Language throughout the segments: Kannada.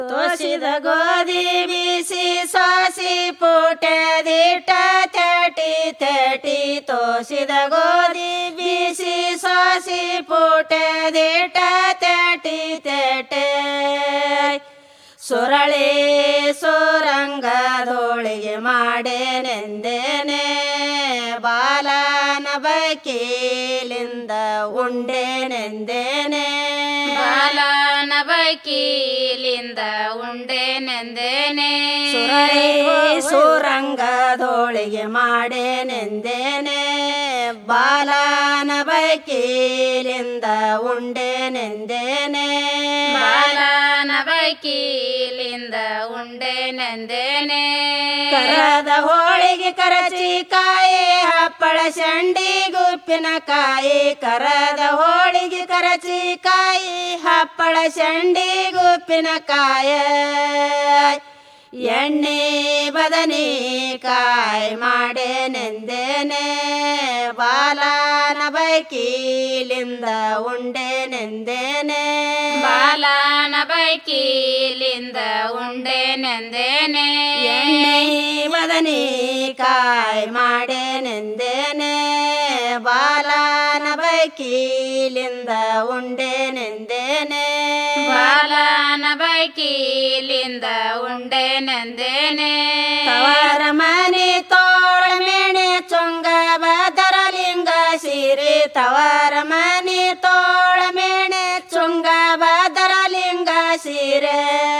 ತೋಸಿದ ಗೋಧಿ ಬೀಸಿ ಸೋಸಿ ಪುಟದಿಟ ತಟಿ ತಟಿ ತೋಸಿದ ಗೋಧಿ ಬೀಸಿ ಸೋಸಿ ಪುಟದಿಟ ತಟಿ ತಟೆ ಸುರಳಿ ಸುರಂಗದೊಳಗೆ ಮಾಡೇನೆಂದೇನೆ ಬಾಲನ ಬಕೀಲಿಂದ ಉಂಡೇನೆಂದೇನೆ ಬಾಲನ ಬೈಕೀಲಿಂದ ಉಂಡೆನೆಂದೇನೆ ಸುರಳಿ ಸುರಂಗದೊಳಗೆ ಮಾಡೇನೆಂದೇನೆ ಬಾಲನ ಬಕೀಲಿಂದ ಉಂಡೇನೆಂದೇನೆ ಬಾಲನ ಬೈಕೀಲಿಂದ ಉಂಡೆನೆಂದೇನೆ ಕರದ ಹೋಳಿಗೆ ಕರಚಿ ಕಾಯಿ ಹಪ್ಪಳ ಶಂಡಿ ಗುಪ್ಪಿನ ಕಾಯಿ ಕರದ ಹೋಳಿಗೆ ಕರಚಿ ಕಾಯಿ ಹಪ್ಪಳ ಶಂಡಿ ಗುಪ್ಪಿನ ಕಾಯ ಎಣ್ಣೆ ಬದನಿ ಕಾಯಿ ಮಾಡೇನೆಂದೇನೆ ಬಾಲನ ಬೈಕೀಲಿಂದ ಉಂಡೇನೆಂದೇನೆ ಬಾಲನ ಬೈಕೀಲಿಂದ ಉಂಡೆನೆಂದೇನೆ ಎಣ್ಣೆ ಬದನಿ ಕಾಯಿ ಮಾಡೇನೆಂದೇನೆ ಬಾಲನ ಬೈಕೀಲಿಂದ ಉಂಡೇನೆಂದೇನೆ ಬಾಲನ ಬೈಕೀಲಿಂದ ಉಂಡೆನೆಂದೇನೆ ತವರ ಮನೆ ತೋಳ ಮೇಣೆ ಚೊಂಗ ಬದರಲಿಂಗ ಸಿರಿ ತವರ ಮನೆ ತೋಳ ಮೇಣೆ ಚೊಂಗ ಬದರಲಿಂಗ ಸಿರೆ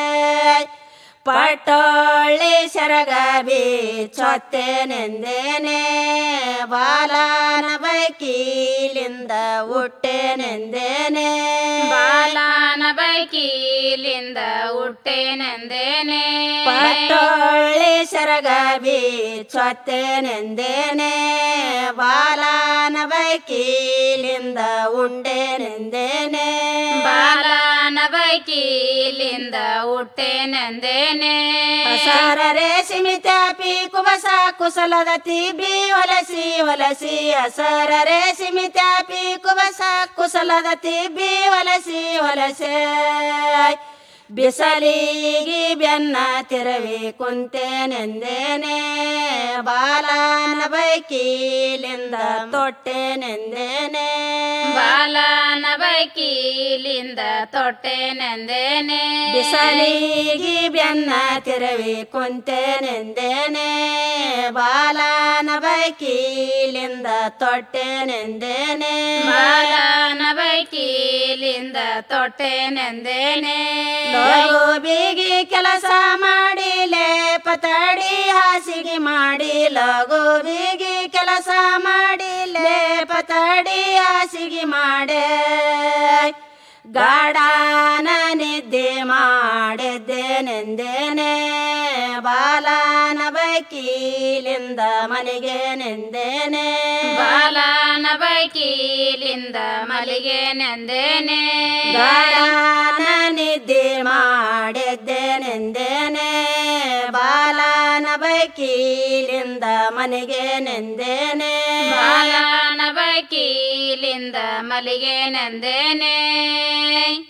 ಪಟೋಳಿ ಸರಗ ಬೀಚೊತ್ತೇನೆಂದೇನೆ ಬಾಲನ ಬೈಕೀಲಿಂದ ಹುಟ್ಟೆನೆಂದೇನೆ ಬಾಲನ ಬೈಕೀಲಿಂದ ಹುಟ್ಟೆನೆಂದೇನೆ ಪಟೋಳಿ ಸರಗ ಬೀಚೊತ್ತೇನೆಂದೇನೆ ಬಾಲನ ಬೈಕೀಲಿಂದ ಉಂಡೇನೆಂದೇನೆ ಬಾಲನ ಬೈಕೀಲಿಂದ ಹುಟ್ಟೆನೆಂದೇನೆ ಹಸರ ರೇಷ್ಮಿ ತ್ಯಾಪಿ ಕುಬಸ ಕುಸಲದ ತಿಬಿ ಹೊಲಸಿ ಹೊಲಸಿ ಹಸರ ರೇಷ್ಮಿ ತ್ಯಾಪಿ ಕುಬಸ ಕುಸಲದ ತಿಬಿ ಹೊಲಸಿ ಹೊಲಸೆ ಬಿಸಲಿಗಿ ಬೆನ್ನ ತಿರವಿ ಕುಂತೇನೆಂದೇನೆ ಬಾಲನ ಬೈಕೀಲಿಂದ ತೊಟ್ಟೆನೆಂದೇನೆ ಬಾಲನ ಬೈಕೀಲಿಂದ ತೊಟ್ಟೆನೆಂದೇನೆ ಬಿಸಲಿಗಿ ಬೆನ್ನ ತಿರವಿ ಕುಂತೇನೆಂದೇನೆ ಬಾಲನ ಬೈಕೀಲಿಂದ ತೊಟ್ಟೆನೆಂದೇನೆ ಬಾಲನ ಬೈಕೀಲಿಂದ ತೊಟ್ಟೆನೆಂದೇನೆ ಲಗು ಬೀಗಿ ಕೆಲಸ ಮಾಡಿ ಲೇಪ ತಡಿ ಹಾಸಿಗೆ ಮಾಡಿ ಲಗು ಬೀಗಿ ಕೆಲಸ ಮಾಡಿ ಲೇಪ ತಡಿ ಹಾಸಿಗೆ ಮಾಡೆ ಗಾಢಾನ ನಿದ್ದೆ ಮಾಡಿದ್ದೇನೆಂದೇನೆ ಬಾಲನ ಬೈಕೀಲಿಂದ ಮನೆಗೆ ನೆಂದೇನೆ ಬಾಲನ ಬೈಕೀಲಿಂದ ಮಲಿಗೆನೆಂದೇನೆ ಗಾಢಾನ ನಿದ್ದೆ ಮಾಡಿದ್ದೇನೆಂದೇನೆ ಬಾಲನ ಬೈಕೀಲಿಂದ ಮನೆಗೆ ನೆಂದೇನೆ ಬಾಲನ ಬೈಕೀಲಿಂದ ಮಲಿಗೆನೆಂದೇನೆ